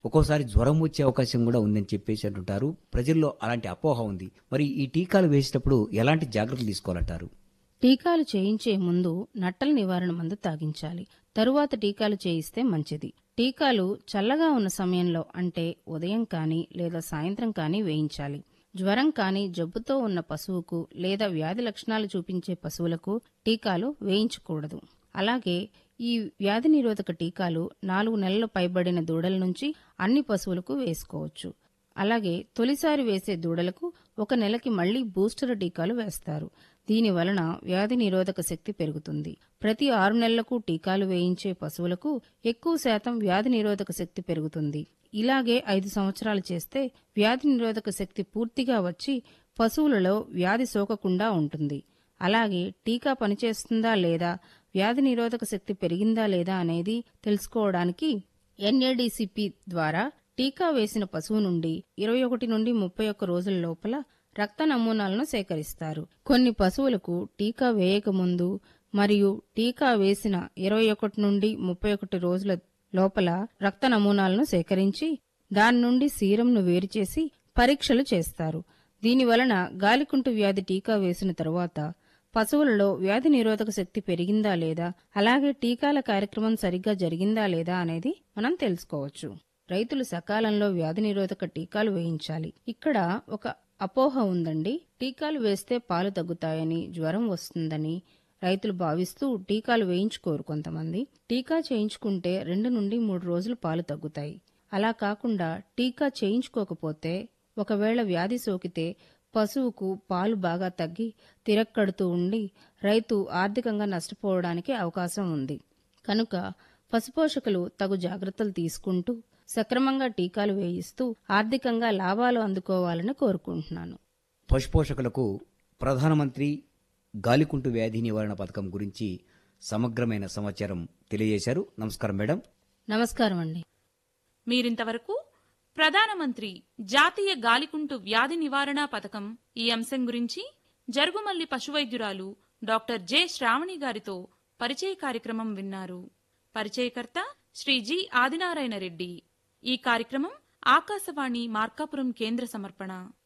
ఒక్కోసారి జ్వరం వచ్చే అవకాశం కూడా ఉందని చెప్పేసి అంటుంటారు ప్రజల్లో అలాంటి అపోహ ఉంది మరి ఈ టీకాలు వేసేటప్పుడు ఎలాంటి జాగ్రత్తలు తీసుకోవాలంటారు టీకాలు చేయించే ముందు నట్టల నివారణ మందు తాగించాలి తరువాత టీకాలు చేయిస్తే మంచిది టీకాలు చల్లగా ఉన్న సమయంలో అంటే ఉదయం కానీ లేదా సాయంత్రం కానీ వేయించాలి జ్వరం కానీ జబ్బుతో ఉన్న పశువుకు లేదా వ్యాధి లక్షణాలు చూపించే పశువులకు టీకాలు వేయించకూడదు అలాగే ఈ వ్యాధి నిరోధక టీకాలు నాలుగు నెలలు పైబడిన దూడల నుంచి అన్ని పశువులకు వేసుకోవచ్చు అలాగే తొలిసారి వేసే దూడలకు ఒక నెలకి మళ్లీ బూస్టర్ టీకాలు వేస్తారు దీని వలన వ్యాధి నిరోధక శక్తి పెరుగుతుంది ప్రతి ఆరు నెలలకు టీకాలు వేయించే పశువులకు ఎక్కువ శాతం వ్యాధి నిరోధక శక్తి పెరుగుతుంది ఇలాగే ఐదు సంవత్సరాలు చేస్తే వ్యాధి నిరోధక శక్తి పూర్తిగా వచ్చి పశువులలో వ్యాధి సోకకుండా ఉంటుంది అలాగే టీకా పనిచేస్తుందా లేదా వ్యాధి నిరోధక శక్తి పెరిగిందా లేదా అనేది తెలుసుకోవడానికి ఎన్ఏడిసిపి ద్వారా టీకా వేసిన పశువు నుండి ఇరవై ఒకటి నుండి ముప్పై ఒక్క రోజుల లోపల రక్త నమూనాలను సేకరిస్తారు కొన్ని పశువులకు టీకా వేయకముందు మరియు టీకా వేసిన ఇరవై ఒకటి నుండి ముప్పై ఒకటి రోజుల లోపల రక్త నమూనాలను సేకరించి దాని నుండి సీరంను వేరుచేసి పరీక్షలు చేస్తారు దీని వలన గాలికుంటు వ్యాధి టీకా వేసిన తరువాత పశువులలో వ్యాధి నిరోధక శక్తి పెరిగిందా లేదా అలాగే టీకాల కార్యక్రమం సరిగ్గా జరిగిందా లేదా అనేది మనం తెలుసుకోవచ్చు రైతులు సకాలంలో వ్యాధి నిరోధక టీకాలు వేయించాలి ఇక్కడ ఒక అపోహ ఉందండి టీకాలు వేస్తే పాలు తగ్గుతాయని జ్వరం వస్తుందని రైతులు భావిస్తూ టీకాలు వేయించుకోరు కొంతమంది టీకా చేయించుకుంటే రెండు నుండి మూడు రోజులు పాలు తగ్గుతాయి అలా కాకుండా టీకా చేయించుకోకపోతే ఒకవేళ వ్యాధి సోకితే పశువుకు పాలు బాగా తగ్గి తిరక్కడుతూ ఉండి రైతు ఆర్థికంగా నష్టపోవడానికి అవకాశం ఉంది కనుక పశుపోషకులు తగు జాగ్రత్తలు తీసుకుంటూ సక్రమంగా టీకాలు వేయిస్తూ ఆర్థికంగా లాభాలు అందుకోవాలని కోరుకుంటున్నాను పశుపోషకులకు ప్రధానమంత్రి గాలికుంటు వ్యాధి నివారణ పథకం గురించి సమగ్రమైన సమాచారం తెలియజేశారు నమస్కారం మేడం నమస్కారం అండి మీరింతవరకు ప్రధానమంత్రి జాతీయ గాలికుంటు వ్యాధి నివారణ పథకం ఈ అంశం గురించి జరుగుమల్లి పశువైద్యురాలు డాక్టర్ జె శ్రావణి గారితో పరిచయ కార్యక్రమం విన్నారు పరిచయకర్త శ్రీ జి ఆదినారాయణ రెడ్డి ఈ కార్యక్రమం ఆకాశవాణి మార్కాపురం కేంద్ర సమర్పణ